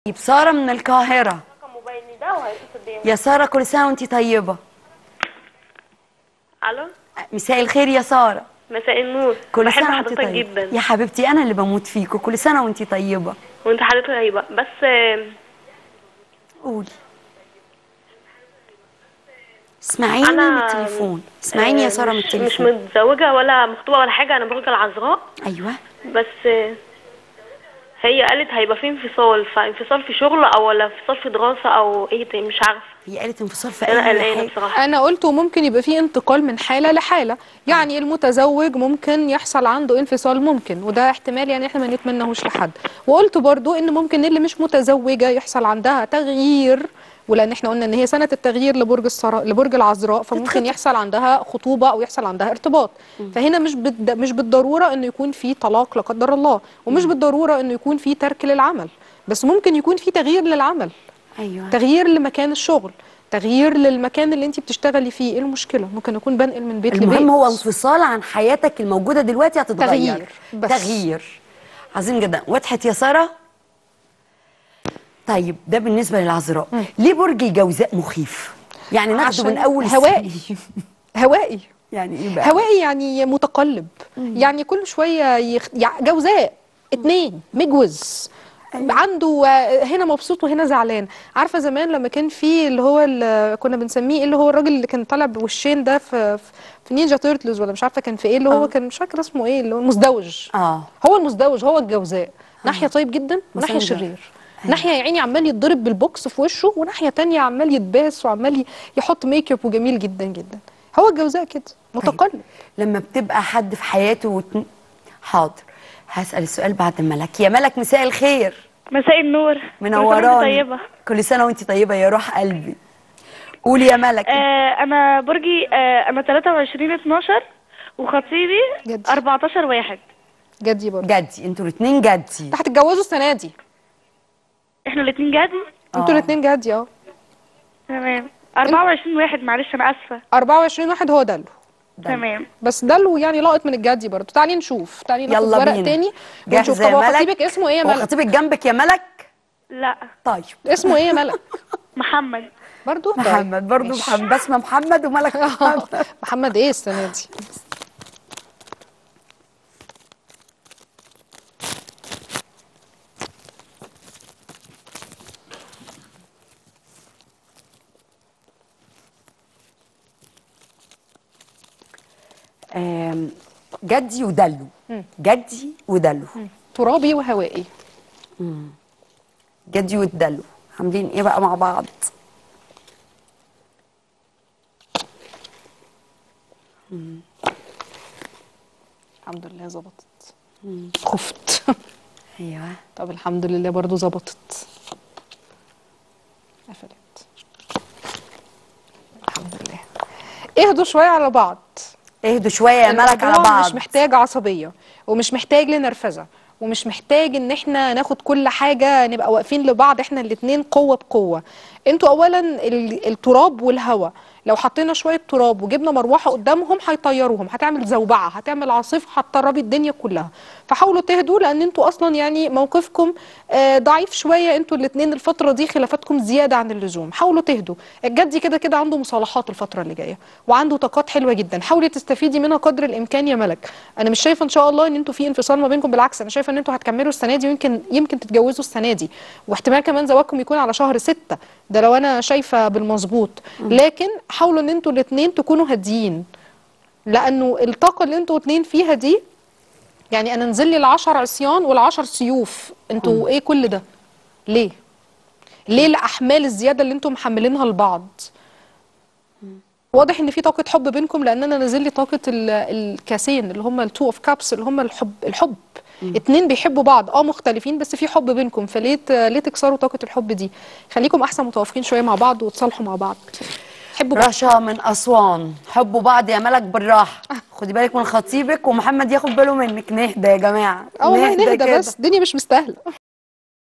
طيب سارة من القاهرة رقم موبايلي ده وهيتصل بيا يا سارة كل سنة وانت طيبة الو مساء الخير يا سارة مساء النور كل بحب سنة وانت حضرتك طيبة جدا يا حبيبتي أنا اللي بموت فيكوا كل سنة وانت طيبة وانت حضرتك طيبه بس آه، قولي اسمعيني من انا التليفون اسمعيني يا آه، سارة من مش- مش التليفون متزوجه ولا مخطوبه ولا حاجه انا برج العذراء أيوة بس آه، هي قالت هيبقى في انفصال فانفصال في شغل او ولا انفصال في دراسه او ايه تاني مش عارفه هي قالت انفصال في انا أي قلقانه حاجة بصراحه انا قلت ممكن يبقى فيه انتقال من حاله لحاله يعني المتزوج ممكن يحصل عنده انفصال ممكن وده احتمال يعني احنا ما نتمناهوش لحد وقلت برضو ان ممكن اللي مش متزوجه يحصل عندها تغيير ولان احنا قلنا ان هي سنه التغيير لبرج السراء لبرج العذراء فممكن تتخطب. يحصل عندها خطوبه او يحصل عندها ارتباط فهنا مش بالد... مش بالضروره انه يكون في طلاق لا قدر الله ومش بالضروره انه يكون في ترك للعمل بس ممكن يكون في تغيير للعمل أيوة تغيير لمكان الشغل تغيير للمكان اللي انت بتشتغلي فيه ايه المشكله ممكن اكون بنقل من بيت لبيت المهم هو انفصال عن حياتك الموجودة دلوقتي هتتغير تغيير، بس. تغيير عظيم جدا وضحت يا سارة طيب ده بالنسبة للعذراء ليه برج الجوزاء مخيف يعني ناخده عشان من أول هوائي السنة. هوائي يعني ايه بقى هوائي يعني متقلب يعني كل شويه يخ... يعني جوزاء اتنين مجوز عنده آه، هنا مبسوط وهنا زعلان عارفه زمان لما كان في اللي هو اللي كنا بنسميه اللي هو الراجل اللي كان طالع بوشين ده في في نينجا تيرتلز ولا مش عارفه كان في ايه اللي هو كان مش فاكره اسمه ايه اللي هو المزدوج اه هو المزدوج هو الجوزاء ناحيه طيب جدا وناحيه مسنجر. شرير ناحيه يا عيني عمال يتضرب بالبوكس في وشه وناحيه تانية عمال يتباس وعمال ي- يحط ميك اب وجميل جدا جدا هو الجوزاء كده متقلب لما بتبقى حد في حياته وت... حاضر هسأل السؤال بعد ملك يا ملك مساء الخير مساء النور كل سنة وانت منوراني طيبه كل سنة وانت طيبة يا روح قلبي قولي يا ملك آه انا برجي آه انا 23 12 وخطيبي جد. 14 واحد جدي برضه جدي انتوا الاتنين جدي انتوا هتتجوزوا السنه دي احنا الاتنين جدي انتوا آه. الاثنين جدي اه تمام 24 واحد معلش انا اسفه 24 واحد هو دلو تمام بس دلو يعني لاقط من الجدي برضه تعالي نشوف تعالي ناخد يلا ورق بينا تاني ونشوف جاهزة طب هو يا ملك خطيبك اسمه ايه يا هو ملك خطيبك جنبك يا ملك لا طيب اسمه ايه يا ملك محمد برضه طيب. محمد برضو ماشي. محمد بسمة محمد وملك محمد محمد ايه السنه دي آم، جدي ودلو جدي ودلو ترابي وهوائي جدي ودلو عاملين ايه بقى مع بعض الحمد لله ظبطت خفت ايوه طب الحمد لله برضو ظبطت قفلت الحمد لله اهدوا شويه على بعض اهدوا شويه يا ملك على الموضوع بعض مش محتاج عصبيه ومش محتاج لنرفزه ومش محتاج ان احنا ناخد كل حاجه نبقى واقفين لبعض احنا الاتنين قوه بقوه انتوا اولا ال- التراب والهواء لو حطينا شويه تراب وجبنا مروحه قدامهم هيطيروهم هتعمل زوبعه هتعمل عاصفه هتطربي الدنيا كلها فحاولوا تهدوا لان انتوا اصلا يعني موقفكم آه، ضعيف شويه انتوا الاتنين الفتره دي خلافاتكم زياده عن اللزوم حاولوا تهدوا الجدي كده كده عنده مصالحات الفتره اللي جايه وعنده طاقات حلوه جدا حاولي تستفيدي منها قدر الامكان يا ملك انا مش شايفه ان شاء الله ان انتوا في انفصال ما بينكم بالعكس انا شايفه ان انتوا هتكملوا السنه دي ويمكن يمكن تتجوزوا السنه دي واحتمال كمان زواجكم يكون على شهر ستة ده لو انا شايفه بالمظبوط لكن حاولوا ان انتوا الاثنين تكونوا هاديين لانه الطاقه اللي انتوا اتنين فيها دي يعني انا نزل لي العشر عصيان والعشر سيوف انتوا ايه كل ده ليه ليه الاحمال الزياده اللي انتوا محملينها لبعض واضح ان في طاقه حب بينكم لان انا نازل لي طاقه ال- الكاسين اللي هم التو اوف كابس اللي هم الحب الحب اتنين بيحبوا بعض اه مختلفين بس في حب بينكم فليه ت- ليه تكسروا طاقه الحب دي خليكم احسن متوافقين شويه مع بعض وتصالحوا مع بعض حبوا بعض رشا من اسوان حبوا بعض يا ملك بالراحه خدي بالك من خطيبك ومحمد ياخد باله منك نهدى يا جماعه اه والله نهدى كده. بس الدنيا مش مستاهله